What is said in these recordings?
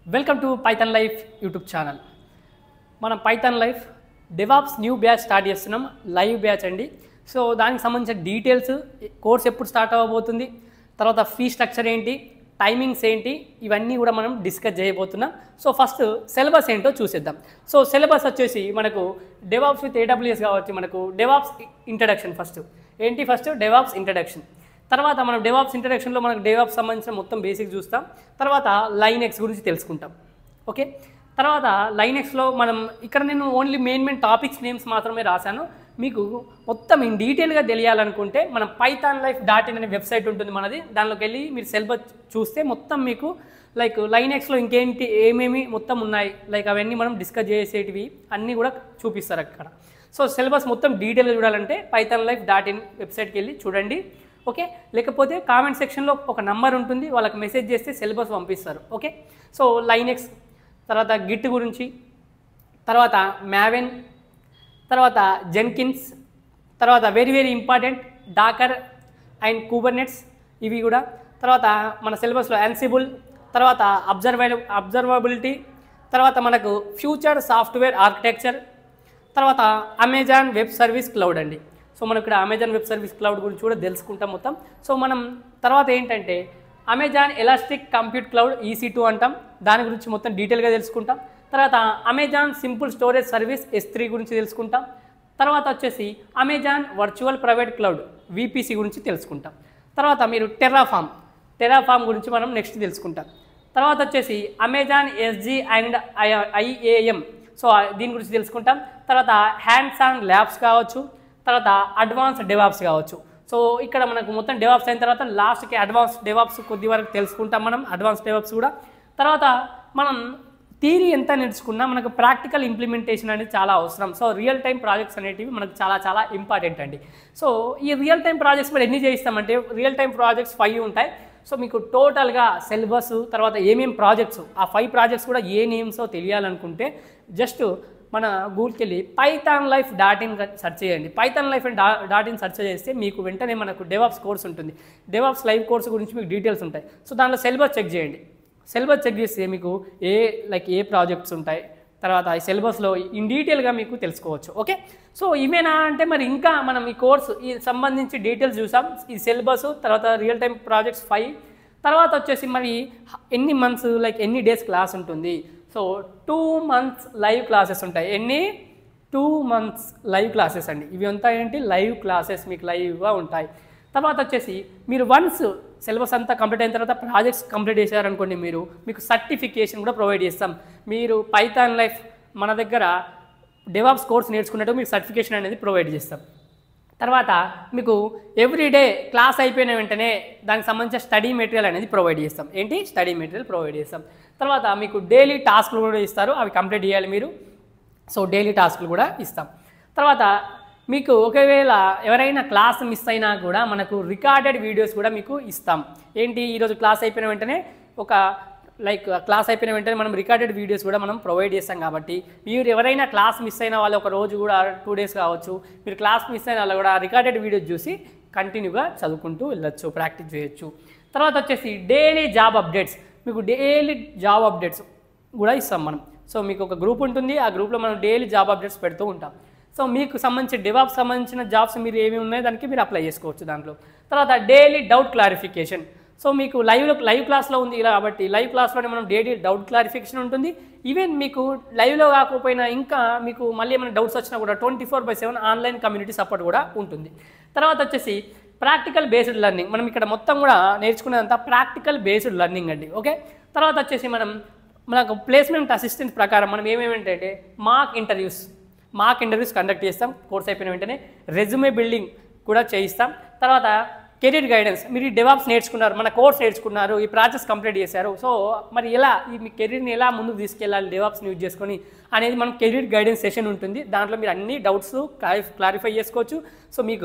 welcome to Python life YouTube channel మనం Python life DevOps new batch start చేస్తున్నాం live batch అండి so దానికి సంబంధించిన డీటెయిల్స్ కోర్స్ ఎప్పుడు స్టార్ట్ అవ్వబోతుంది తర్వాత ఫీ స్ట్రక్చర్ ఏంటి టైమింగ్స్ ఏంటి ఇవన్నీ కూడా మనం డిస్కస్ చేయబోతున్నాం సో ఫస్ట్ సిలబస్ ఏంటో చూసేద్దాం సో సిలబస్ వచ్చేసి మనకు డెవాప్స్ విత్ ఏడబ్ల్యూఎస్ కావచ్చు మనకు డెవాప్స్ ఇంట్రడక్షన్ ఫస్ట్ ఏంటి ఫస్ట్ డెవాప్స్ ఇంట్రడక్షన్ తర్వాత మనం డెవాప్స్ ఇంట్రడక్షన్లో మనకు డెవాప్స్ సంబంధించిన మొత్తం బేసిక్ చూస్తాం తర్వాత లైన్ ఎక్స్ గురించి తెలుసుకుంటాం ఓకే తర్వాత లైన్ ఎక్స్లో మనం ఇక్కడ నేను only main main topics names మాత్రమే రాశాను మీకు మొత్తం ఇన్ డీటెయిల్గా తెలియాలనుకుంటే మనం పైథాన్ లైఫ్ డాట్ ఇన్ అనే వెబ్సైట్ ఉంటుంది మనది దానిలోకి వెళ్ళి మీరు సిలబస్ చూస్తే మొత్తం మీకు లైక్ లైన్ ఎక్స్లో ఇంకేంటి ఏమేమి మొత్తం ఉన్నాయి లైక్ అవన్నీ మనం డిస్కస్ చేసేటివి అన్నీ కూడా చూపిస్తారు అక్కడ సో సిలబస్ మొత్తం డీటెయిల్గా చూడాలంటే పైథాన్ లైఫ్ డాట్ ఇన్ వెబ్సైట్కి వెళ్ళి చూడండి ఓకే లేకపోతే కామెంట్ సెక్షన్లో ఒక నంబర్ ఉంటుంది వాళ్ళకి మెసేజ్ చేస్తే సిలబస్ పంపిస్తారు ఓకే సో లైనెక్స్ తర్వాత గిట్ గురించి తర్వాత మ్యావెన్ తర్వాత జెన్కిన్స్ తర్వాత very very important Docker and Kubernetes ఇవి కూడా తర్వాత మన సిలబస్లో అన్సిబుల్ తర్వాత అబ్జర్వ అబ్జర్వబిలిటీ తర్వాత మనకు ఫ్యూచర్ సాఫ్ట్వేర్ ఆర్కిటెక్చర్ తర్వాత అమెజాన్ వెబ్ సర్వీస్ క్లౌడ్ అండి సో మనం ఇక్కడ అమెజాన్ వెబ్ సర్వీస్ క్లౌడ్ గురించి కూడా తెలుసుకుంటాం మొత్తం సో మనం తర్వాత ఏంటంటే Amazon elastic compute cloud EC two అంటాం దాని గురించి మొత్తం డీటెయిల్గా తెలుసుకుంటాం తర్వాత Amazon simple storage service S three గురించి తెలుసుకుంటాం తర్వాత వచ్చేసి Amazon virtual private cloud VPC గురించి తెలుసుకుంటాం తర్వాత మీరు టెర్రాఫామ్ టెరాఫామ్ గురించి మనం నెక్స్ట్ తెలుసుకుంటాం తర్వాత వచ్చేసి Amazon SG and IAM so దీని గురించి తెలుసుకుంటాం తర్వాత హ్యాండ్స్ ఆన్ ల్యాబ్స్ కావచ్చు తర్వాత అడ్వాన్స్ డెవాప్స్ కావచ్చు సో ఇక్కడ మనకు మొత్తం డెవాప్స్ అయిన తర్వాత లాస్ట్కి అడ్వాన్స్ డెవాప్స్ కొద్ది వరకు తెలుసుకుంటాం మనం అడ్వాన్స్ డెవాప్స్ కూడా తర్వాత మనం థీరీ ఎంత నేర్చుకున్నా మనకు ప్రాక్టికల్ ఇంప్లిమెంటేషన్ అనేది చాలా అవసరం సో రియల్ టైం ప్రాజెక్ట్స్ అనేటివి మనకు చాలా చాలా ఇంపార్టెంట్ అండి సో ఈ రియల్ టైం ప్రాజెక్ట్స్ మరి ఎన్ని చేయిస్తామంటే రియల్ టైం ప్రాజెక్ట్స్ ఫైవ్ ఉంటాయి సో మీకు టోటల్గా సిలబస్ తర్వాత ఏమేం ప్రాజెక్ట్స్ ఆ ఫైవ్ ప్రాజెక్ట్స్ కూడా ఏ నేమ్సో తెలియాలనుకుంటే జస్ట్ మన గూగుల్కి వెళ్ళి Python life dot in search చేయండి Python life and dot in search చేస్తే మీకు వెంటనే మనకు డెవాప్స్ కోర్స్ ఉంటుంది డెవాప్స్ లైవ్ కోర్స్ గురించి మీకు డీటెయిల్స్ ఉంటాయి సో దాంట్లో సిలబస్ చెక్ చేయండి సిలబస్ చెక్ చేస్తే మీకు ఏ లైక్ ఏ ప్రాజెక్ట్స్ ఉంటాయి తర్వాత ఈ సిలబస్లో ఇన్ డీటెయిల్గా మీకు తెలుసుకోవచ్చు ఓకే సో ఇవేనా అంటే మరి ఇంకా మనం ఈ కోర్సు ఈ సంబంధించి డీటెయిల్స్ చూసాం ఈ సిలబస్ తర్వాత రియల్ టైం ప్రాజెక్ట్స్ ఫైవ్ తర్వాత వచ్చేసి మరి ఎన్ని మంత్స్ లైక్ ఎన్ని డేస్ క్లాస్ ఉంటుంది so two months live classes ఉంటాయి ఎన్ని టూ మంత్స్ లైవ్ క్లాసెస్ అండి ఇవి అంతా ఏంటి లైవ్ క్లాసెస్ మీకు లైవ్గా ఉంటాయి తర్వాత వచ్చేసి మీరు వన్స్ సిలబస్ అంతా కంప్లీట్ అయిన తర్వాత ప్రాజెక్ట్స్ కంప్లీట్ చేశారనుకోండి మీరు మీకు సర్టిఫికేషన్ కూడా ప్రొవైడ్ చేస్తాం మీరు పైథాన్ లైఫ్ మన దగ్గర డెవాప్స్ కోర్స్ నేర్చుకున్నట్టు మీకు సర్టిఫికేషన్ అనేది ప్రొవైడ్ చేస్తాం తర్వాత మీకు ఎవ్రీడే క్లాస్ అయిపోయిన వెంటనే దానికి సంబంధించిన స్టడీ మెటీరియల్ అనేది ప్రొవైడ్ చేస్తాం ఏంటి స్టడీ మెటీరియల్ ప్రొవైడ్ చేస్తాం తర్వాత మీకు డైలీ టాస్క్లు కూడా ఇస్తారు అవి కంప్లీట్ చేయాలి మీరు సో డైలీ టాస్క్లు కూడా ఇస్తాం తర్వాత మీకు ఒకవేళ ఎవరైనా క్లాస్ మిస్ అయినా కూడా మనకు రికార్డెడ్ వీడియోస్ కూడా మీకు ఇస్తాం ఏంటి ఈరోజు క్లాస్ అయిపోయిన వెంటనే ఒక లైక్ క్లాస్ అయిపోయిన వెంటనే మనం రికార్డెడ్ వీడియోస్ కూడా మనం ప్రొవైడ్ చేస్తాం కాబట్టి మీరు ఎవరైనా క్లాస్ మిస్ అయిన వాళ్ళు ఒక రోజు కూడా టూ డేస్ కావచ్చు మీరు క్లాస్ మిస్ అయిన వాళ్ళు కూడా రికార్డెడ్ వీడియోస్ చూసి కంటిన్యూగా చదువుకుంటూ వెళ్ళొచ్చు ప్రాక్టీస్ చేయొచ్చు తర్వాత వచ్చేసి డైలీ జాబ్ అప్డేట్స్ మీకు డైలీ జాబ్ అప్డేట్స్ కూడా ఇస్తాం మనం సో మీకు ఒక గ్రూప్ ఉంటుంది ఆ గ్రూప్లో మనం డైలీ జాబ్ అప్డేట్స్ పెడుతూ ఉంటాం సో మీకు సంబంధించిన డెవాప్స్ సంబంధించిన జాబ్స్ మీరు ఏమి ఉన్నాయో దానికి మీరు అప్లై చేసుకోవచ్చు దాంట్లో తర్వాత డైలీ డౌట్ క్లారిఫికేషన్ సో మీకు లైవ్లో లైవ్ క్లాస్లో ఉంది ఇలా కాబట్టి లైవ్ క్లాస్లోనే మనం డైలీ డౌట్ క్లారిఫికేషన్ ఉంటుంది ఈవెన్ మీకు లైవ్లో కాకపోయినా ఇంకా మీకు మళ్ళీ ఏమైనా డౌట్స్ వచ్చినా కూడా twenty four by seven online community support కూడా ఉంటుంది తర్వాత వచ్చేసి ప్రాక్టికల్ బేస్డ్ లెర్నింగ్ మనం ఇక్కడ మొత్తం కూడా నేర్చుకునేదంతా ప్రాక్టికల్ బేస్డ్ లెర్నింగ్ అండి ఓకే తర్వాత వచ్చేసి మనం మనకు ప్లేస్మెంట్ అసిస్టెంట్ ప్రకారం మనం ఏమేమిటంటే mock interviews mock interviews conduct చేస్తాం కోర్స్ అయిపోయిన వెంటనే రెజ్యూమే బిల్డింగ్ కూడా చేయిస్తాం తర్వాత కెరీర్ గైడెన్స్ మీరు ఈ డెవాప్స్ నేర్చుకున్నారు మన కోర్స్ నేర్చుకున్నారు ఈ ప్రాసెస్ కంప్లీట్ చేశారు సో మరి ఎలా ఈ మీ కెరీర్ని ఎలా ముందుకు తీసుకెళ్ళాలి డెవాప్స్ని యూజ్ చేసుకొని అనేది మనం కెరీర్ గైడెన్స్ సెషన్ ఉంటుంది దాంట్లో మీరు అన్ని డౌట్స్ క్లారిఫై చేసుకోవచ్చు సో మీకు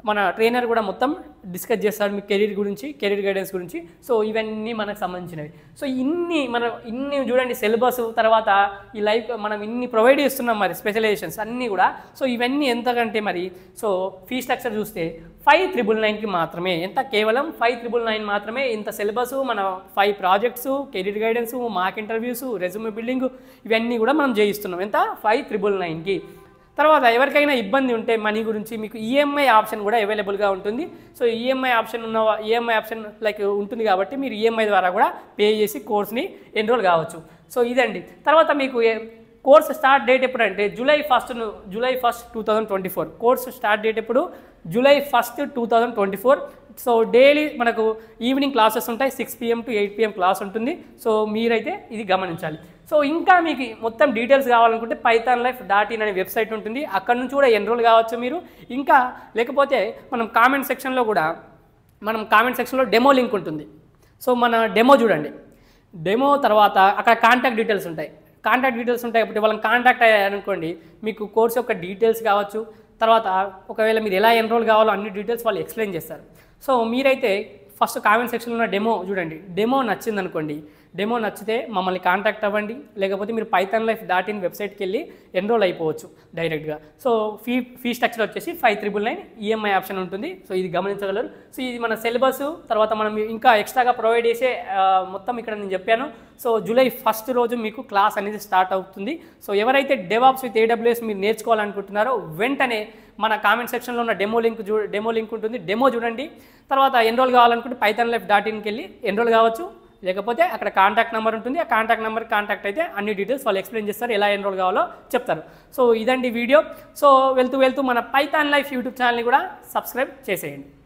మన ట్రైనర్ కూడా మొత్తం డిస్కస్ చేస్తాడు మీ కెరీర్ గురించి కెరీర్ గైడెన్స్ గురించి సో ఇవన్నీ మనకు సంబంధించినవి సో ఇన్ని మనం ఇన్ని చూడండి సిలబస్ తర్వాత ఈ లైఫ్ మనం ఇన్ని ప్రొవైడ్ చేస్తున్నాం మరి స్పెషలైజేషన్స్ అన్నీ కూడా సో ఇవన్నీ ఎంతకంటే మరి సో ఫీ స్ట్రక్చర్ చూస్తే ఫైవ్ త్రిబుల్ నైన్కి మాత్రమే ఎంత కేవలం ఫైవ్ త్రిబుల్ నైన్ మాత్రమే ఇంత సిలబస్ మన five projects career guidance mock interviews resume building ఇవన్నీ కూడా మనం చేయిస్తున్నాం ఎంత ఫైవ్ త్రిబుల్ నైన్కి తర్వాత ఎవరికైనా ఇబ్బంది ఉంటే మనీ గురించి మీకు ఈఎంఐ ఆప్షన్ కూడా అవైలబుల్గా ఉంటుంది సో ఈఎంఐ ఆప్షన్ ఉన్న ఈఎంఐ ఆప్షన్ లైక్ ఉంటుంది కాబట్టి మీరు ఈఎంఐ ద్వారా కూడా పే చేసి కోర్స్ని ఎన్రోల్ కావచ్చు సో ఇదండి తర్వాత మీకు ఏ- కోర్స్ స్టార్ట్ డేట్ ఎప్పుడు అంటే July first July first two thousand twenty four course start date ఎప్పుడు July first two thousand twenty four so daily మనకు ఈవినింగ్ క్లాసెస్ ఉంటాయి six PM to eight PM class ఉంటుంది so మీరైతే ఇది గమనించాలి so ఇంకా మీకు మొత్తం డీటెయిల్స్ కావాలనుకుంటే పైథాన్ లైఫ్ డాట్ ఇన్ అనే వెబ్సైట్ ఉంటుంది అక్కడ నుంచి కూడా ఎన్రోల్ కావచ్చు మీరు ఇంకా లేకపోతే మనం కామెంట్ సెక్షన్లో కూడా మనం కామెంట్ సెక్షన్లో డెమో లింక్ ఉంటుంది సో మన డెమో చూడండి డెమో తర్వాత అక్కడ కాంటాక్ట్ డీటెయిల్స్ ఉంటాయి కాంటాక్ట్ డీటెయిల్స్ ఉంటాయి కాబట్టి వాళ్ళని కాంటాక్ట్ అయ్యారనుకోండి మీకు కోర్స్ యొక్క డీటెయిల్స్ కావచ్చు తర్వాత ఒకవేళ మీరు ఎలా ఎన్రోల్ కావాలో అన్ని డీటెయిల్స్ వాళ్ళు ఎక్స్ప్లెయిన్ చేస్తారు సో మీరైతే ఫస్ట్ కామెంట్ సెక్షన్లో ఉన్న డెమో చూడండి డెమో నచ్చింది అనుకోండి డెమో నచ్చితే మమ్మల్ని కాంటాక్ట్ అవ్వండి లేకపోతే మీరు పైథాన్ లైఫ్ డాట్ ఇన్ వెబ్సైట్కి వెళ్ళి ఎన్రోల్ అయిపోవచ్చు డైరెక్ట్గా సో ఫీ ఫీ స్ట్రక్చర్ వచ్చేసి five triple nine EMI option ఉంటుంది సో ఇది గమనించగలరు సో ఇది మన సిలబస్ తర్వాత మనం ఇంకా ఎక్స్ట్రాగా ప్రొవైడ్ చేసే ఆ, మొత్తం ఇక్కడ నేను చెప్పాను సో జూలై ఫస్ట్ రోజు మీకు క్లాస్ అనేది స్టార్ట్ అవుతుంది సో ఎవరైతే డెవాప్స్ విత్ ఏడబ్ల్యూఎస్ మీరు నేర్చుకోవాలనుకుంటున్నారో వెంటనే మన కామెంట్ సెక్షన్లో ఉన్న డెమో లింక్ చూ డెమో లింక్ ఉంటుంది డెమో చూడండి తర్వాత ఎన్రోల్ కావాలనుకుంటే పైథాన్ లైఫ్ డాట్ ఇన్కి వెళ్ళి ఎన్రోల్ కావచ్చు లేకపోతే అక్కడ కాంటాక్ట్ నెంబర్ ఉంటుంది ఆ కాంటాక్ట్ నెంబర్ కాంటాక్ట్ అయితే అన్ని డీటెయిల్స్ వాళ్ళు ఎక్స్ప్లెయిన్ చేస్తారు ఎలా ఎన్రోల్ కావాలో చెప్తారు సో ఇదండి వీడియో సో వెళ్తూ వెళ్తూ మన పైథాన్ లైఫ్ యూట్యూబ్ ఛానల్ని కూడా సబ్స్క్రైబ్ చేసేయండి